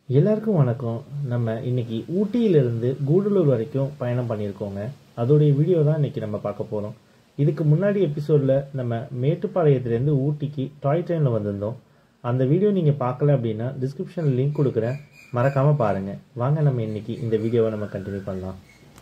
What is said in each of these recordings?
எல்லாருக்கும் வணக்கம் நம்ம இன்னைக்கு ஊட்டியிலிருந்து கூடலூர் வரைக்கும் பயணம் பண்ணியிருக்கோங்க அதோடைய வீடியோ தான் இன்னைக்கு நம்ம பார்க்க போகிறோம் இதுக்கு முன்னாடி எபிசோடில் நம்ம மேட்டுப்பாளையத்துலேருந்து ஊட்டிக்கு டாய் ட்ரெயினில் வந்திருந்தோம் அந்த வீடியோ நீங்கள் பார்க்கல அப்படின்னா டிஸ்கிரிப்ஷனில் லிங்க் கொடுக்குறேன் மறக்காமல் பாருங்கள் வாங்க நம்ம இன்னைக்கு இந்த வீடியோவை நம்ம கண்டினியூ பண்ணலாம்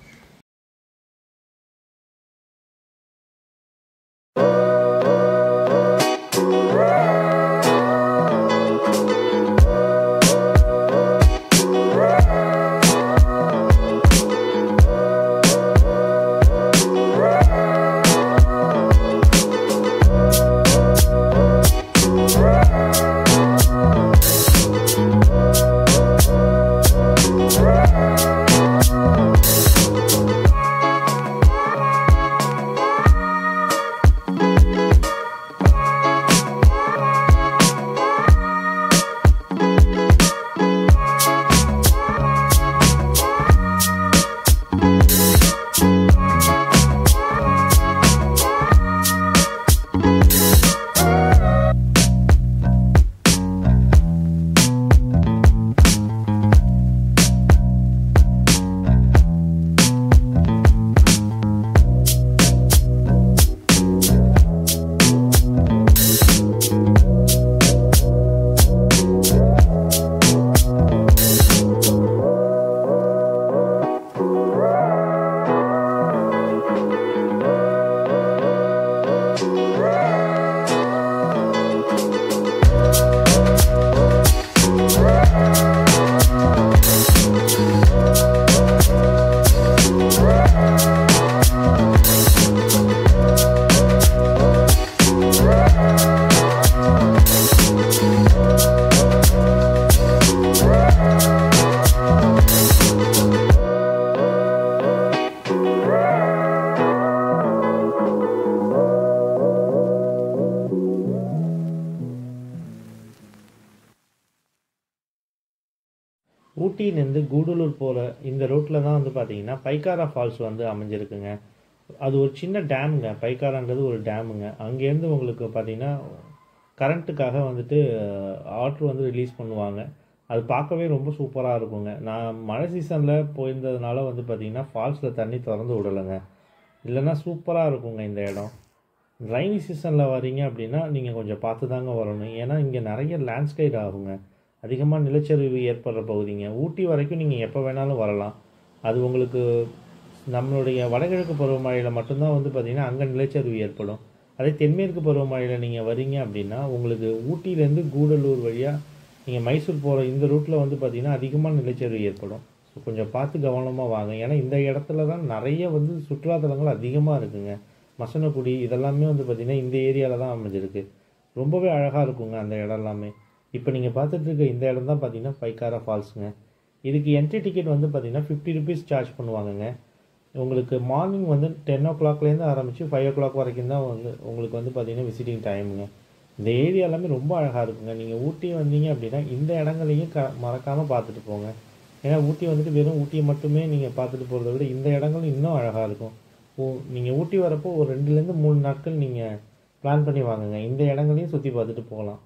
ஊட்டியிலேருந்து கூடலூர் போகிற இந்த ரோட்டில் தான் வந்து பார்த்தீங்கன்னா பைக்காரா ஃபால்ஸ் வந்து அமைஞ்சிருக்குங்க அது ஒரு சின்ன டேமுங்க பைக்காரான்றது ஒரு டேமுங்க அங்கேருந்து உங்களுக்கு பார்த்தீங்கன்னா கரண்ட்டுக்காக வந்துட்டு ஆர்டர் வந்து ரிலீஸ் பண்ணுவாங்க அது பார்க்கவே ரொம்ப சூப்பராக இருக்குங்க நான் மழை சீசனில் போயிருந்ததுனால வந்து பார்த்தீங்கன்னா ஃபால்ஸில் தண்ணி திறந்து விடலைங்க இல்லைன்னா சூப்பராக இருக்குங்க இந்த இடம் ரைனி சீசனில் வரீங்க அப்படின்னா நீங்கள் கொஞ்சம் பார்த்து தாங்க வரணும் ஏன்னா இங்கே நிறைய லேண்ட்ஸ்கைட் ஆகுங்க அதிகமாக நிலச்சரிவு ஏற்படுற பகுதிங்க ஊட்டி வரைக்கும் நீங்கள் எப்போ வேணாலும் வரலாம் அது உங்களுக்கு நம்மளுடைய வடகிழக்கு பருவமழையில் மட்டும்தான் வந்து பார்த்திங்கன்னா அங்கே நிலச்சரிவு ஏற்படும் அதே தென்மேற்கு பருவமழையில் நீங்கள் வரீங்க அப்படின்னா உங்களுக்கு ஊட்டியிலேருந்து கூடலூர் வழியாக நீங்கள் மைசூர் போகிற இந்த ரூட்டில் வந்து பார்த்திங்கன்னா அதிகமாக நிலச்சரிவு ஏற்படும் ஸோ கொஞ்சம் பார்த்து கவனமாக வாங்க ஏன்னா இந்த இடத்துல தான் நிறைய வந்து சுற்றுலாத்தலங்கள் அதிகமாக இருக்குங்க மசனக்குடி இதெல்லாமே வந்து பார்த்திங்கன்னா இந்த ஏரியாவில் தான் அமைஞ்சிருக்கு ரொம்பவே அழகாக இருக்குங்க அந்த இடம் எல்லாமே இப்போ நீங்கள் பார்த்துட்டு இருக்க இந்த இடம் தான் பார்த்தீங்கன்னா பைக்காரா ஃபால்ஸுங்க இதுக்கு என்ட்ரி டிக்கெட் வந்து பார்த்தீங்கன்னா ஃபிஃப்டி ருபீஸ் சார்ஜ் பண்ணுவாங்கங்க உங்களுக்கு மார்னிங் வந்து டென் ஓ கிளாக்லேருந்து ஆரம்பித்து ஃபைவ் ஓ கிளாக் வரைக்கும் தான் வந்து உங்களுக்கு வந்து பார்த்தீங்கன்னா விசிட்டிங் டைமுங்க இந்த ஏரியா எல்லாமே ரொம்ப அழகாக இருக்குங்க நீங்கள் ஊட்டி வந்தீங்க அப்படின்னா இந்த இடங்களையும் க மறக்காமல் பார்த்துட்டு போங்க ஏன்னா ஊட்டி வந்துட்டு வெறும் ஊட்டியை மட்டுமே நீங்கள் பார்த்துட்டு போகிறத விட இந்த இடங்களும் இன்னும் அழகாக இருக்கும் ஓ நீங்கள் ஊட்டி வரப்போ ஒரு ரெண்டுலேருந்து மூணு நாட்கள் நீங்கள் பிளான் பண்ணி வாங்குங்க இந்த இடங்களையும் சுற்றி பார்த்துட்டு போகலாம்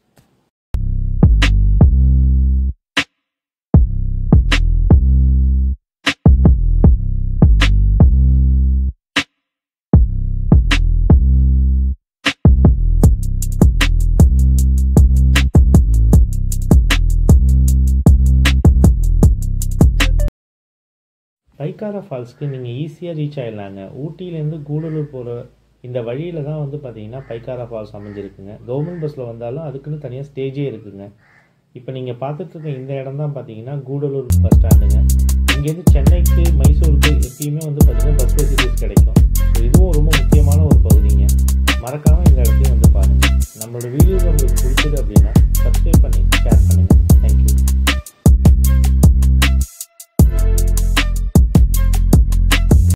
பைக்காரா ஃபால்ஸ்க்கு நீங்கள் ஈஸியாக ரீச் ஆகிடலாங்க ஊட்டியிலேருந்து கூடலூர் போகிற இந்த வழியில் தான் வந்து பார்த்தீங்கன்னா பைக்காரா ஃபால்ஸ் அமைஞ்சிருக்குங்க கவர்மெண்ட் பஸ்ஸில் வந்தாலும் அதுக்குன்னு தனியாக ஸ்டேஜே இருக்குங்க இப்போ நீங்கள் பார்த்துட்டு இருக்க இந்த இடம் தான் பார்த்தீங்கன்னா கூடலூர் பஸ் ஸ்டாண்டுங்க இங்கேருந்து சென்னைக்கு மைசூருக்கு எப்பயுமே வந்து பார்த்தீங்கன்னா பஸ் ஃபெசிலிட்டிஸ் கிடைக்கும் ஸோ இதுவும் ரொம்ப முக்கியமான